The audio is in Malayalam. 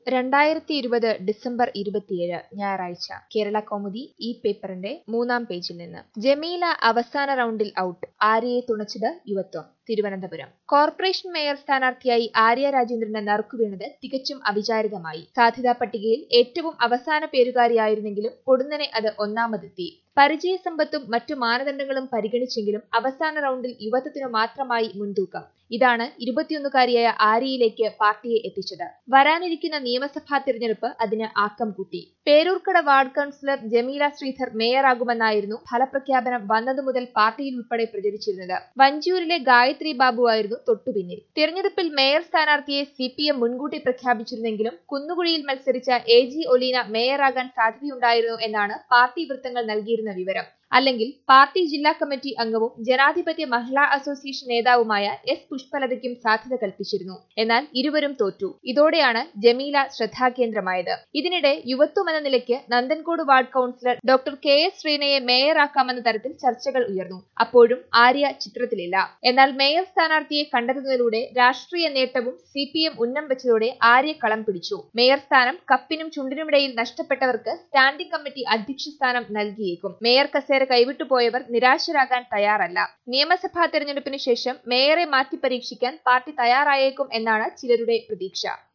രണ്ടായിരത്തി ഇരുപത് ഡിസംബർ ഇരുപത്തിയേഴ് ഞായറാഴ്ച കേരള കൗമുദി ഈ പേപ്പറിന്റെ മൂന്നാം പേജിൽ നിന്ന് ജമീല അവസാന റൗണ്ടിൽ ഔട്ട് ആര്യയെ തുണച്ചത് യുവത്വം തിരുവനന്തപുരം കോർപ്പറേഷൻ മേയർ സ്ഥാനാർത്ഥിയായി ആര്യ രാജേന്ദ്രന് നറുക്കുവീണത് തികച്ചും അവിചാരിതമായി സാധ്യതാ പട്ടികയിൽ ഏറ്റവും അവസാന പേരുകാരിയായിരുന്നെങ്കിലും പൊടുന്നനെ അത് ഒന്നാമതെത്തി പരിചയസമ്പത്തും മറ്റു മാനദണ്ഡങ്ങളും പരിഗണിച്ചെങ്കിലും അവസാന റൗണ്ടിൽ യുവത്വത്തിനു മാത്രമായി മുൻതൂക്കം ഇതാണ് ഇരുപത്തിയൊന്നുകാരിയായ ആര്യയിലേക്ക് പാർട്ടിയെ എത്തിച്ചത് വരാനിരിക്കുന്ന നിയമസഭാ തിരഞ്ഞെടുപ്പ് അതിന് ആക്കം കൂട്ടി പേരൂർക്കട വാർഡ് കൌൺസിലർ ജമീല ശ്രീധർ മേയറാകുമെന്നായിരുന്നു ഫലപ്രഖ്യാപനം വന്നതു മുതൽ പാർട്ടിയിൽ ഉൾപ്പെടെ പ്രചരിച്ചിരുന്നത് വഞ്ചൂരിലെ ഗായത്രി ബാബു ആയിരുന്നു തൊട്ടുപിന്നിൽ തിരഞ്ഞെടുപ്പിൽ മേയർ സ്ഥാനാർത്ഥിയെ സി പി എം മുൻകൂട്ടി പ്രഖ്യാപിച്ചിരുന്നെങ്കിലും കുന്നുകുഴിയിൽ മത്സരിച്ച എ ജി ഒലീന മേയറാകാൻ സാധ്യതയുണ്ടായിരുന്നു എന്നാണ് പാർട്ടി വൃത്തങ്ങൾ നൽകിയിരുന്ന വിവരം അല്ലെങ്കിൽ പാർട്ടി ജില്ലാ കമ്മിറ്റി അംഗവും ജനാധിപത്യ മഹിളാ അസോസിയേഷൻ നേതാവുമായ എസ് പുഷ്പലതയ്ക്കും സാധ്യത കൽപ്പിച്ചിരുന്നു എന്നാൽ ഇരുവരും തോറ്റു ഇതോടെയാണ് ജമീല ശ്രദ്ധാകേന്ദ്രമായത് ഇതിനിടെ യുവത്വം എന്ന നിലയ്ക്ക് Nanthancode ward councillor doctor K S ശ്രീനയെ മേയറാക്കാമെന്ന തരത്തിൽ ചർച്ചകൾ ഉയർന്നു അപ്പോഴും ആര്യ ചിത്രത്തിലില്ല എന്നാൽ മേയർ സ്ഥാനാർത്ഥിയെ കണ്ടെത്തുന്നതിലൂടെ രാഷ്ട്രീയ നേട്ടവും സി പി എം ഉന്നം വെച്ചതോടെ ആര്യ കളം പിടിച്ചു മേയർ സ്ഥാനം കപ്പിനും ചുണ്ടിനുമിടയിൽ നഷ്ടപ്പെട്ടവർക്ക് സ്റ്റാൻഡിംഗ് കമ്മിറ്റി അധ്യക്ഷ സ്ഥാനം നൽകിയേക്കും മേയർ കസേര കൈവിട്ടുപോയവർ നിരാശരാകാൻ തയ്യാറല്ല നിയമസഭാ തെരഞ്ഞെടുപ്പിന് ശേഷം മേയറെ മാറ്റി പരീക്ഷിക്കാൻ പാർട്ടി തയ്യാറായേക്കും എന്നാണ് ചിലരുടെ പ്രതീക്ഷ